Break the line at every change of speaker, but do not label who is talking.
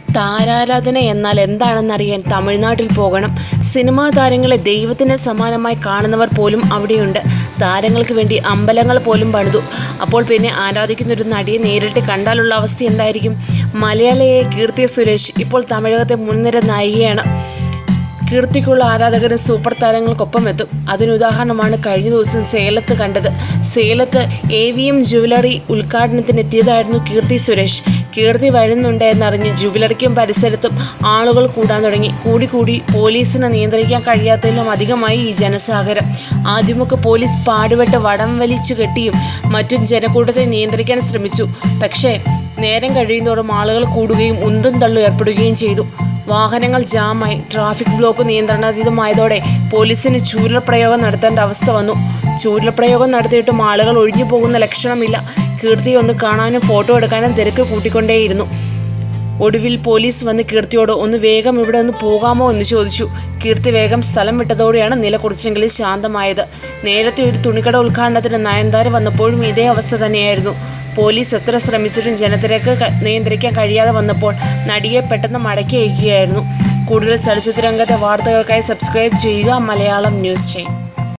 താരാരാധന എന്നാൽ എന്താണെന്നറിയാൻ തമിഴ്നാട്ടിൽ പോകണം സിനിമാ താരങ്ങളെ ദൈവത്തിന് സമാനമായി കാണുന്നവർ പോലും അവിടെയുണ്ട് താരങ്ങൾക്ക് വേണ്ടി അമ്പലങ്ങൾ പോലും പണിതു അപ്പോൾ പിന്നെ ആരാധിക്കുന്ന ഒരു നടിയെ നേരിട്ട് കണ്ടാലുള്ള അവസ്ഥ എന്തായിരിക്കും മലയാളിയെ കീർത്തി സുരേഷ് ഇപ്പോൾ തമിഴകത്തെ മുൻനിര നായികയാണ് കീർത്തിക്കുള്ള ആരാധകരും സൂപ്പർ താരങ്ങൾക്കൊപ്പം എത്തും അതിനുദാഹരണമാണ് കഴിഞ്ഞ ദിവസം സേലത്ത് കണ്ടത് സേലത്ത് എ വി എം ജുവലറി ഉദ്ഘാടനത്തിന് എത്തിയതായിരുന്നു കീർത്തി സുരേഷ് കീർത്തി വരുന്നുണ്ട് എന്നറിഞ്ഞ് ജുവലറിക്കും പരിസരത്തും ആളുകൾ കൂടാൻ തുടങ്ങി കൂടി കൂടി പോലീസിനെ നിയന്ത്രിക്കാൻ കഴിയാത്തതിലും അധികമായി ഈ ജനസാഗരം ആദ്യമൊക്കെ പോലീസ് പാടുപെട്ട് വടം വലിച്ചു കെട്ടിയും മറ്റും ജനക്കൂട്ടത്തെ നിയന്ത്രിക്കാൻ ശ്രമിച്ചു പക്ഷേ നേരം കഴിയുന്തോറും ആളുകൾ കൂടുകയും ഉന്തും തള്ളും ഏർപ്പെടുകയും ചെയ്തു വാഹനങ്ങൾ ജാമായി ട്രാഫിക് ബ്ലോക്ക് നിയന്ത്രണാതീതമായതോടെ പോലീസിന് ചൂരൽപ്രയോഗം നടത്തേണ്ട അവസ്ഥ വന്നു ചൂരൽപ്രയോഗം നടത്തിയിട്ടും ആളുകൾ ഒഴിഞ്ഞു പോകുന്ന ലക്ഷണമില്ല കീർത്തിയെ ഒന്ന് കാണാനും ഫോട്ടോ എടുക്കാനും തിരക്ക് കൂട്ടിക്കൊണ്ടേയിരുന്നു ഒടുവിൽ പോലീസ് വന്ന് കീർത്തിയോട് ഒന്ന് വേഗം ഇവിടെ ഒന്ന് പോകാമോ എന്ന് ചോദിച്ചു കീർത്തി വേഗം സ്ഥലം വിട്ടതോടെയാണ് നില കുറച്ചെങ്കിലും ശാന്തമായത് നേരത്തെ ഒരു തുണിക്കട ഉദ്ഘാടനത്തിന് നയൻതാര വന്നപ്പോഴും ഇതേ അവസ്ഥ തന്നെയായിരുന്നു പോലീസ് എത്ര ശ്രമിച്ചിട്ടും ജനത്തിരക്ക് ക- നിയന്ത്രിക്കാൻ കഴിയാതെ വന്നപ്പോൾ നടിയെ പെട്ടെന്ന് മടക്കി അയക്കുകയായിരുന്നു കൂടുതൽ ചലച്ചിത്ര രംഗത്തെ വാർത്തകൾക്കായി സബ്സ്ക്രൈബ് ചെയ്യുക മലയാളം ന്യൂസ് ടൈം